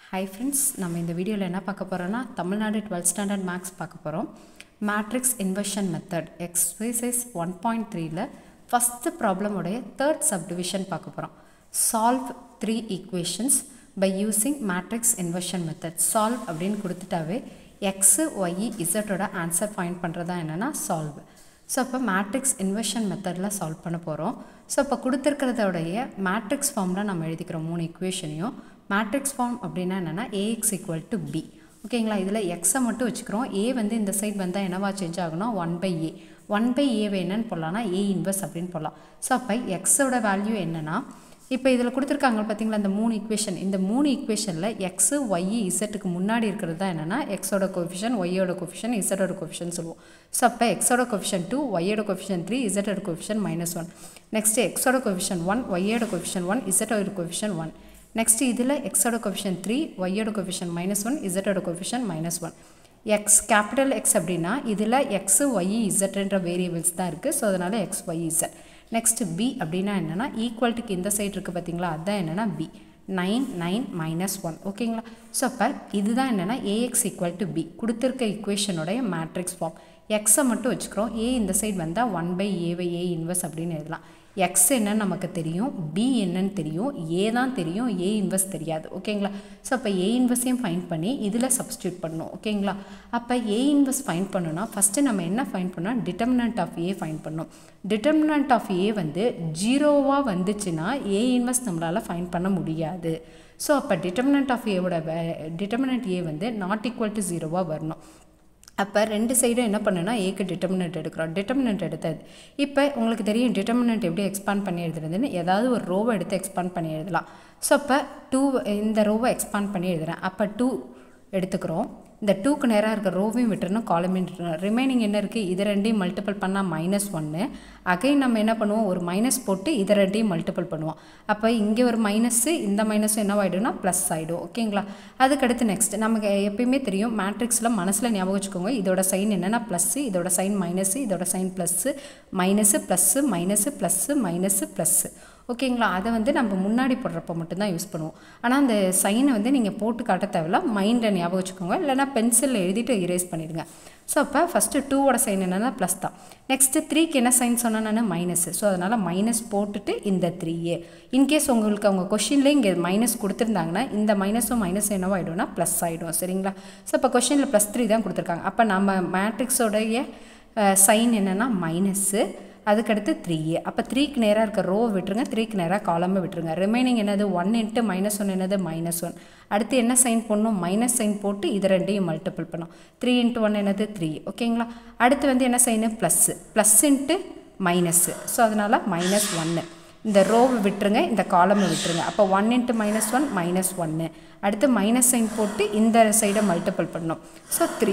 hi friends நம்ம இந்த வீடியோவில் என்ன பார்க்க போகிறோன்னா தமிழ்நாடு டுவெல்த் ஸ்டாண்டர்ட் மேக்ஸ் பார்க்க போகிறோம் matrix inversion method exercise one point த்ரீல ஃபஸ்ட்டு ப்ராப்ளமுடைய தேர்ட் சப்டிவிஷன் பார்க்க போகிறோம் solve three equations by using matrix inversion method solve அப்படின்னு கொடுத்துட்டாவே எக்ஸு ஒய் இசட்டோட ஆன்சர் ஃபைண்ட் பண்ணுறதா என்னென்னா சால்வ் ஸோ அப்போ மேட்ரிக்ஸ் இன்வர்ஷன் மெத்தடில் சால்வ் பண்ண போகிறோம் ஸோ இப்போ கொடுத்துருக்கிறதோடைய மேட்ரிக்ஸ் ஃபார்மில் நம்ம எழுதிக்கிறோம் மூணு இக்குவேஷனையும் மேட்ரிக்ஸ் ஃபார்ம் அப்படின்னா என்னென்னா ஏஎக்ஸ் ஈக்குவல் டு பி ஓகேங்களா இதில் எக்ஸை மட்டும் வச்சுக்கிறோம் ஏ வந்து இந்த சைட் வந்தால் என்னவா சேஞ்ச் ஆகணும் one by A one by ஏவை என்னன்னு போடலாம்னா ஏ இன்வெர்ஸ் அப்படின்னு போடலாம் ஸோ அப்போ எக்ஸோட வேல்யூ என்னென்னா இப்போ இதில் கொடுத்துருக்காங்க பார்த்தீங்களா இந்த மூணு இக்குவேஷன் இந்த மூணு இக்குவேஷனில் எக்ஸு ஒய் இசட்டுக்கு முன்னாடி இருக்கிறது தான் என்னென்னா எக்ஸோட கொஃபிஷன் ஒய்யோட கொஃபிஷன் இசட்டோட கொஃபிஷன் சொல்லுவோம் ஸோ அப்போ எக்ஸோட கொஃபிஷன் டூ ஒய்யோட கொஃபிஷன் த்ரீ இசட்டோட கொஃபிஷன் மைனஸ் ஒன் நெக்ஸ்ட்டு எக்ஸோட கொஃபிஷன் ஒன் ஒய்யோட கொஃபிஷன் ஒன் இசட்டோட கொஃபிஷன் ஒன் நெக்ஸ்ட் இதில் எக்ஸோட கொஃபிஷன் த்ரீ ஒய்யோட கொஃபிஷன் மைனஸ் ஒன் இசட்டோட coefficient minus one x capital x அப்படின்னா இதில் எக்ஸு ஒய் இசட்ன்ற வேரியபிள்ஸ் தான் இருக்குது ஸோ அதனால் x y z next b அப்படின்னா என்னென்னா ஈக்குவல்ட்டுக்கு இந்த சைடு இருக்குது பார்த்தீங்களா அதுதான் என்னென்னா b nine nine minus one ஓகேங்களா ஸோ அப்போ இதுதான் என்னென்னா ஏஎக்ஸ் ஈக்குவல் டு பி கொடுத்துருக்க இக்குவேஷனுடைய மேட்ரிக்ஸ் ஃபார்ம் எக்ஸை மட்டும் வச்சுக்கிறோம் ஏ இந்த சைடு வந்தால் one by A by A inverse அப்படின்னு எழுதலாம் எக்ஸ் என்னன்னு நமக்கு தெரியும் பி என்னன்னு தெரியும் ஏ தான் தெரியும் ஏ இன்வெர்ஸ் தெரியாது ஓகேங்களா ஸோ அப்போ ஏ இன்வெர்ஸையும் ஃபைன் பண்ணி இதில் சப்ஸ்டியூட் பண்ணணும் ஓகேங்களா அப்போ ஏ இன்வெர்ஸ் ஃபைன் பண்ணணும்னா ஃபஸ்ட்டு நம்ம என்ன ஃபைன் பண்ணோம் டிட்டர்மினன்ட் ஆஃப் ஏ ஃபைன் பண்ணணும் டிட்டர்மினன்ட் ஆஃப் ஏ வந்து ஜீரோவாக வந்துச்சுன்னா ஏ இன்வெர்ஸ் நம்மளால் ஃபைன் பண்ண முடியாது ஸோ அப்போ டிட்டர்மினன்ட் ஆஃப் ஏவோட டிட்டர்மினன்ட் ஏ வந்து நாட் ஈக்குவல் டு ஜீரோவாக வரணும் அப்போ ரெண்டு சைடும் என்ன பண்ணுன்னா ஏக்கு டிட்டர்மினன்ட் எடுக்கிறோம் டிட்டர்மினன்ட் எடுத்தது இப்போ உங்களுக்கு தெரியும் டிட்டர்மினன்ட் எப்படி எக்ஸ்பாண்ட் பண்ணி எழுதுறதுன்னு ஏதாவது ஒரு ரோவை எடுத்து எக்ஸ்பாண்ட் பண்ணி எழுதலாம் ஸோ அப்போ டூ இந்த ரோவை எக்ஸ்பாண்ட் பண்ணி எழுதுகிறேன் அப்போ டூ எடுத்துக்கிறோம் இந்த டூக்கு நேராக இருக்க ரோவையும் விட்டுறணும் காலமையும் விட்டுறணும் ரிமைனிங் என்ன இருக்குது இது ரெண்டையும் மல்டிபிள் பண்ணால் மைனஸ் ஒன்று அகைன் நம்ம என்ன பண்ணுவோம் ஒரு மைனஸ் போட்டு இதை ரெண்டையும் மல்டிபிள் பண்ணுவோம் அப்போ இங்கே ஒரு மைனஸ்ஸு இந்த மைனஸும் என்னவாயிடும்னா ப்ளஸ் ஆகிடும் ஓகேங்களா அதுக்கடுத்து நெக்ஸ்ட் நமக்கு எப்பயுமே தெரியும் மேட்ரிக்ஸில் மனசில் ஞாபகம் வச்சுக்கோங்க இதோட சைன் என்னென்னா ப்ளஸ்ஸு இதோட சைன் மைனஸு இதோட sign plus minus plus minus plus minus plus ஓகேங்களா அதை வந்து நம்ம முன்னாடி போடுறப்ப மட்டும்தான் யூஸ் பண்ணுவோம் ஆனால் அந்த சைனை வந்து நீங்கள் போட்டு காட்ட தேவையில்ல மைண்டில் ஞாபகம் வச்சுக்கோங்க இல்லைனா பென்சிலில் எழுதிட்டு இரேஸ் பண்ணிடுங்க ஸோ அப்போ ஃபஸ்ட்டு டூவோட சைன் என்னென்னா ப்ளஸ் தான் நெக்ஸ்ட்டு த்ரீக்கு என்ன சைன் சொன்னால் நான் மைனஸ் ஸோ அதனால் மைனஸ் போட்டுட்டு இந்த த்ரீயே இன்கேஸ் உங்களுக்கு அவங்க கொஷின்லேயே இங்கே மைனஸ் கொடுத்துருந்தாங்கன்னா இந்த மைனஸும் மைனஸ் என்னவோ ஆகிடும்னா ப்ளஸ் ஆகிடும் சரிங்களா ஸோ இப்போ கொஷினில் ப்ளஸ் த்ரீ தான் கொடுத்துருக்காங்க அப்போ நம்ம மேட்ரிக்ஸோடைய சைன் என்னென்னா மைனஸ்ஸு அதுக்கடுத்து த்ரீ அப்போ த்ரீக்கு நேராக இருக்க ரோ விட்டுருங்க த்ரீக்கு நேராக காலமை விட்டுருங்க ரிமைனிங் என்னது ஒன் இன்ட்டு மைனஸ் ஒன் என்னது மைனஸ் ஒன் அடுத்து என்ன சைன் பண்ணணும் மைனஸ் சைன் போட்டு இது ரெண்டையும் மல்டிபிள் பண்ணும் த்ரீ இன்ட்டு ஒன் என்னது த்ரீ ஓகேங்களா அடுத்து வந்து என்ன sign plus plus into minus so அதனால் மைனஸ் ஒன்று இந்த ரோவை விட்டுருங்க இந்த காலமை விட்டுருங்க அப்போ one into minus one minus ஒன்று அடுத்து மைனஸ் சைன் போட்டு இந்த சைடை மல்டிபிள் பண்ணணும் ஸோ த்ரீ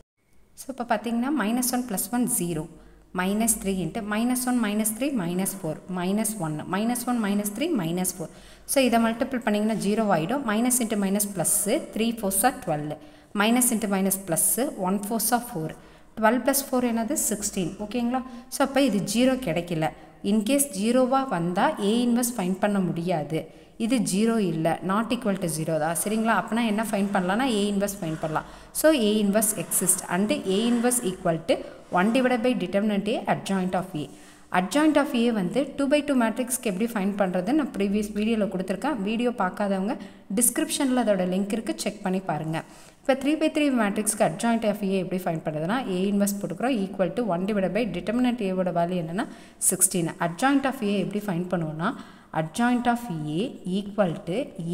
ஸோ இப்போ பார்த்தீங்கன்னா minus one plus one zero minus three into minus one minus three minus four minus ஒன்று minus one minus three minus four so இதை மல்டிபிள் பண்ணிங்கன்னா ஜீரோ ஆகிடும் minus into minus plus three ஃபோர்ஸாக twelve minus into minus plus one ஃபோர்ஸாக four twelve plus four என்னது sixteen ஓகேங்களா so அப்போ இது ஜீரோ கிடைக்கல இன்கேஸ் ஜீரோவாக வந்தால் ஏ இன்வெஸ்ட் ஃபைன் பண்ண முடியாது இது ஜீரோ இல்லை நாட் ஈக்குவல் டு ஜீரோ தான் சரிங்களா அப்போனா என்ன ஃபைன் பண்ணலாம்னா ஏ இன்வெஸ்ட் ஃபைன் பண்ணலாம் so A invest exist and A invest equal to one divide by determinant A adjoint of A adjoint of A வந்து டூ பை டூ மேட்ரிக்ஸ்க்கு எப்படி fine பண்ணுறது நான் ப்ரீவியஸ் வீடியோவில் கொடுத்துருக்கேன் வீடியோ பார்க்காதவங்க டிஸ்கிரிப்ஷனில் அதோட லிங்க் இருக்குது செக் பண்ணி பாருங்கள் இப்போ த்ரீ பை த்ரீ மேட்ரிக்ஸ்க்கு அட்ஜாயிண்ட் ஆஃப் ஏ எப்படி ஃபைன் பண்ணுறதுனா ஏ இன்வெஸ்ட் போட்டுக்கிறோம் equal to one divide by determinant ஏவோட வேல்யூ என்னென்னா சிக்ஸ்டீன் அட்ஜாயிண்ட் ஆஃப் ஏ எப்படி ஃபைன் பண்ணுவோன்னா adjoint of A equal to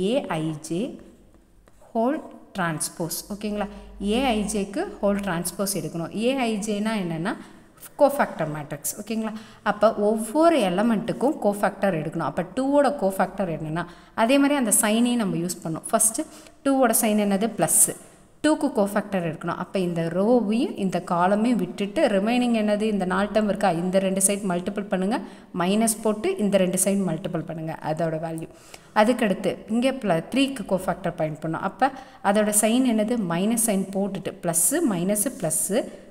AIJ whole transpose ஓகேங்களா ஏஐஜேக்கு ஹோல் டிரான்ஸ்போஸ் எடுக்கணும் ஏஐஜேனா என்னென்னா கோஃபேக்டர் மேட்ரிக்ஸ் ஓகேங்களா அப்போ ஒவ்வொரு எலமெண்ட்டுக்கும் கோஃபேக்டர் எடுக்கணும் அப்போ டூவோட கோஃபேக்டர் என்னென்னா அதே மாதிரி அந்த சைனையும் நம்ம யூஸ் பண்ணோம் ஃபஸ்ட்டு டூவோட சைன் என்னது ப்ளஸ்ஸு டூக்கு கோஃபேக்டர் எடுக்கணும் அப்போ இந்த ரோவையும் இந்த காலமையும் விட்டுட்டு ரிமைனிங் என்னது இந்த நாலு டம் இருக்கா இந்த ரெண்டு சைட் மல்டிபிள் பண்ணுங்கள் மைனஸ் போட்டு இந்த ரெண்டு சைட் மல்டிபிள் பண்ணுங்கள் அதோட வேல்யூ அதுக்கடுத்து இங்கே ப்ள த்ரீக்கு கோஃபேக்டர் பயன் பண்ணோம் அப்போ அதோட சைன் என்னது மைனஸ் சைன் போட்டுட்டு plus minus plus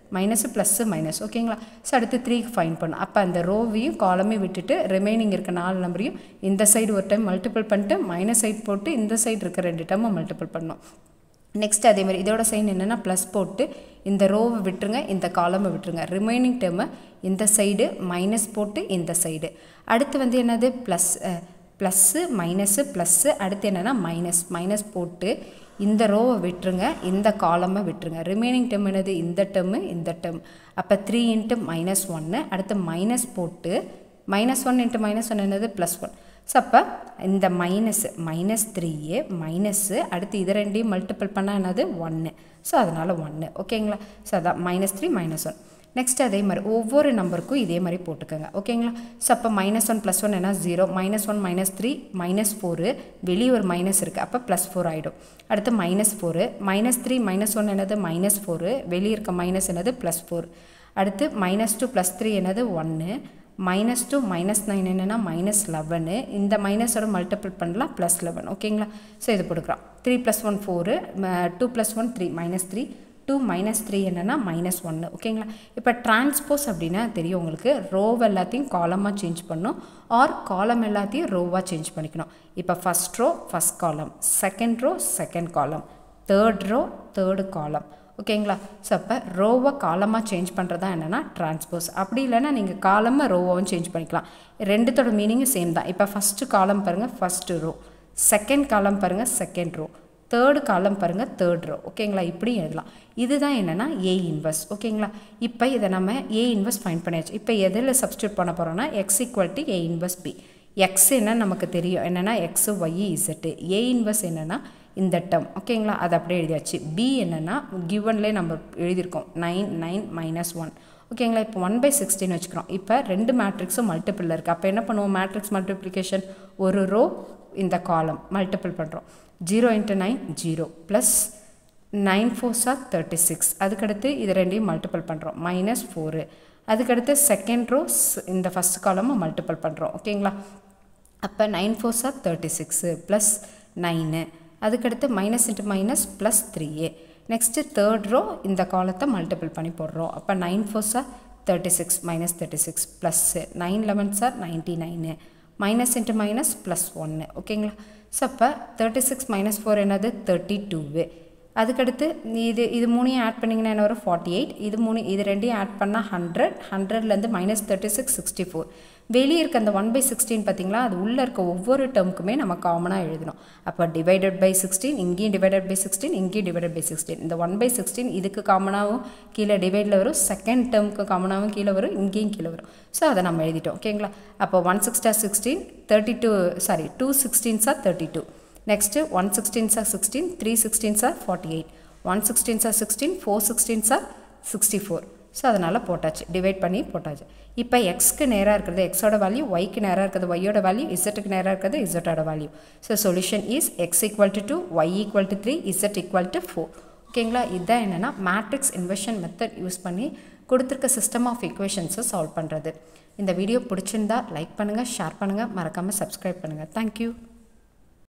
minus plus minus ஓகேங்களா ஸோ அடுத்து த்ரீக்கு ஃபைன் பண்ணும் அப்போ அந்த ரோவையும் காலமையும் விட்டுட்டு ரிமைனிங் இருக்க நாலு நம்பரையும் இந்த சைடு ஒரு டைம் மல்டிபிள் பண்ணிட்டு மைனஸ் சைடு போட்டு இந்த சைடு இருக்க ரெண்டு டைமும் மல்டிபிள் பண்ணணும் நெக்ஸ்ட் அதே மாதிரி இதோட சைன் என்னென்னா ப்ளஸ் போட்டு இந்த ரோவை விட்டுருங்க இந்த காலமை விட்டுருங்க ரிமைனிங் டேர்மை இந்த சைடு மைனஸ் போட்டு இந்த சைடு அடுத்து வந்து என்னது ப்ளஸ் ப்ளஸ்ஸு மைனஸு ப்ளஸ்ஸு அடுத்து என்னென்னா மைனஸ் மைனஸ் போட்டு இந்த ரோவை விட்டுருங்க இந்த காலமை விட்டுருங்க ரிமைனிங் டேர்ம் என்னது இந்த டேர்மு இந்த டேர்ம் அப்போ த்ரீ இன்ட்டு மைனஸ் ஒன்று அடுத்து மைனஸ் போட்டு minus one into minus one என்னது ப்ளஸ் ஒன் ஸோ அப்போ இந்த மைனஸ் மைனஸ் த்ரீயே மைனஸ்ஸு அடுத்து இது ரெண்டையும் மல்டிபிள் பண்ணால் என்னது ஒன்று ஸோ அதனால் ஒன்று ஓகேங்களா ஸோ அதான் minus three minus one next அதே மாதிரி ஒவ்வொரு நம்பருக்கும் இதே மாதிரி போட்டுக்கோங்க ஓகேங்களா ஸோ அப்போ மைனஸ் ஒன் ப்ளஸ் ஒன் என்ன zero minus one minus three minus four வெளியே ஒரு மைனஸ் இருக்குது அப்போ ப்ளஸ் ஃபோர் ஆகிடும் அடுத்து minus four minus three minus one என்னது மைனஸ் ஃபோரு வெளியே இருக்க மைனஸ் என்னது ப்ளஸ் ஃபோர் அடுத்து மைனஸ் டூ ப்ளஸ் த்ரீ என்னது ஒன்று மைனஸ் டூ மைனஸ் நைன் என்னென்னா மைனஸ் லெவனு இந்த மைனஸோட மல்டிபிள் பண்ணலாம் ப்ளஸ் லெவன் ஓகேங்களா ஸோ இது கொடுக்குறோம் three plus one four two plus one three minus three two minus three என்னென்னா மைனஸ் ஒன்று ஓகேங்களா இப்போ டிரான்ஸ்போஸ் அப்படின்னா தெரியும் உங்களுக்கு ரோவ் எல்லாத்தையும் காலமாக சேஞ்ச் பண்ணணும் ஆர் காலம் எல்லாத்தையும் ரோவாக சேஞ்ச் பண்ணிக்கணும் இப்போ first row first column second row second column third row third column ஓகேங்களா ஸோ அப்போ ரோவை காலமாக சேஞ்ச் பண்ணுறதா என்னென்னா டிரான்ஸ்போஸ் அப்படி இல்லைன்னா நீங்கள் காலமாக ரோவாகவும் சேஞ்ச் பண்ணிக்கலாம் ரெண்டுத்தோட மீனிங்கும் சேம் தான் இப்போ ஃபஸ்ட்டு காலம் பாருங்கள் ஃபஸ்ட்டு ரோ செகண்ட் காலம் பாருங்கள் செகண்ட் ரோ தேர்டு காலம் பாருங்கள் தேர்ட் ரோ ஓகேங்களா இப்படி எழுதலாம் இதுதான் என்னென்னா ஏ இன்வெர்ஸ் ஓகேங்களா இப்போ இதை நம்ம ஏ இன்வெர்ஸ் ஃபைன் பண்ணியாச்சு இப்போ எதில் சப்ஸ்டியூட் பண்ண போகிறோம்னா x equal to A inverse b x என்ன நமக்கு தெரியும் என்னென்னா x y z A inverse என்னென்னா இந்த டம் ஓகேங்களா அது அப்படியே எழுதியாச்சு பி என்னென்னா கிவன்லேயே நம்ம எழுதியிருக்கோம் நைன் நைன் மைனஸ் ஒன் ஓகேங்களா இப்போ ஒன் பை சிக்ஸ்டின் வச்சுக்கிறோம் இப்போ ரெண்டு மேட்ரிக்ஸும் மல்டிப்பிளில் இருக்குது அப்போ என்ன பண்ணுவோம் மேட்ரிக்ஸ் மல்டிப்ளிகேஷன் ஒரு ரோ இந்த காலம் மல்டிபிள் பண்ணுறோம் zero into nine zero plus nine four சார் தேர்ட்டி சிக்ஸ் அதுக்கடுத்து இது ரெண்டையும் மல்டிபிள் பண்ணுறோம் மைனஸ் ஃபோரு அதுக்கடுத்து செகண்ட் ரோ இந்த ஃபஸ்ட் காலமும் மல்டிபிள் பண்ணுறோம் ஓகேங்களா அப்போ நைன் ஃபோர் சார் தேர்ட்டி சிக்ஸு ப்ளஸ் நைனு அதுக்கடுத்து மைனஸ் இன்ட்டு மைனஸ் ப்ளஸ் த்ரீயே நெக்ஸ்ட்டு தேர்ட் ரோ இந்த காலத்தை மல்டிபிள் பண்ணி போடுறோம் அப்போ நைன் ஃபோர் சார் thirty six minus thirty six plus nine eleven சார் ninety nine minus into minus plus ஒன்று ஓகேங்களா ஸோ அப்போ தேர்ட்டி சிக்ஸ் மைனஸ் ஃபோர் என்னது தேர்ட்டி டூவு அதுக்கடுத்து இது இது மூணையும் ஆட் பண்ணிங்கன்னா என்ன வரும் ஃபார்ட்டி எயிட் இது மூணு இது ரெண்டையும் ஆட் பண்ணால் ஹண்ட்ரட் ஹண்ட்ரட்லேருந்து minus thirty six sixty four வெளியே இருக்க அந்த ஒன் பை சிக்ஸ்டீன் பார்த்தீங்களா அது உள்ளே இருக்க ஒவ்வொரு டேர்முக்குமே நம்ம காமனாக எழுதணும் அப்போ டிவைடட் பை சிக்ஸ்டீன் இங்கேயும் டிவைடட் பை சிக்ஸ்டீன் இங்கேயும் டிவைடட் பை சிக்ஸ்டீன் இந்த ஒன் பை சிக்ஸ்டீன் இதுக்கு காமனாகவும் கீழே டிவைடில் வரும் செகண்ட் டேர்முக்கு காமனாகவும் கீழே வரும் இங்கேயும் கீழே வரும் ஸோ அதை நம்ம எழுதிட்டோம் ஓகேங்களா அப்போ ஒன் சிக்ஸ்டா sixteen thirty two sorry two சிக்ஸ்டீன்ஸாக தேர்ட்டி டூ நெக்ஸ்ட்டு ஒன் சிக்ஸ்டீன்ஸா சிக்ஸ்டீன் த்ரீ சிக்ஸ்டீன்ஸா ஃபார்ட்டி எயிட் ஒன் சிக்ஸ்டீன்ஸா சிக்ஸ்டீன் ஃபோர் சிக்ஸ்டீன்ஸா சிக்ஸ்டி ஃபோர் ஸோ அதனால் போட்டாச்சு டிவைட் பண்ணி போட்டாச்சு இப்போ எக்ஸ்க்கு நேராக இருக்கிறது எக்ஸோட வேல்யூ ஒய்க்கு நேராக இருக்கிறது ஒய்யோட வேல்யூ இசட்டுக்கு நேராக இருக்கிறது இசட்டோட value so solution is x equal to two y equal to three z equal to four ஓகேங்களா இதுதான் என்னென்னா மேட்ரிக்ஸ் இன்வெர்ஷன் மெத்தட் யூஸ் பண்ணி கொடுத்துருக்க சிஸ்டம் ஆஃப் இக்குவேஷன்ஸை சால்வ் பண்ணுறது இந்த வீடியோ பிடிச்சிருந்தா லைக் பண்ணுங்கள் ஷேர் பண்ணுங்கள் மறக்காமல் சப்ஸ்கிரைப் பண்ணுங்கள் தேங்க்யூ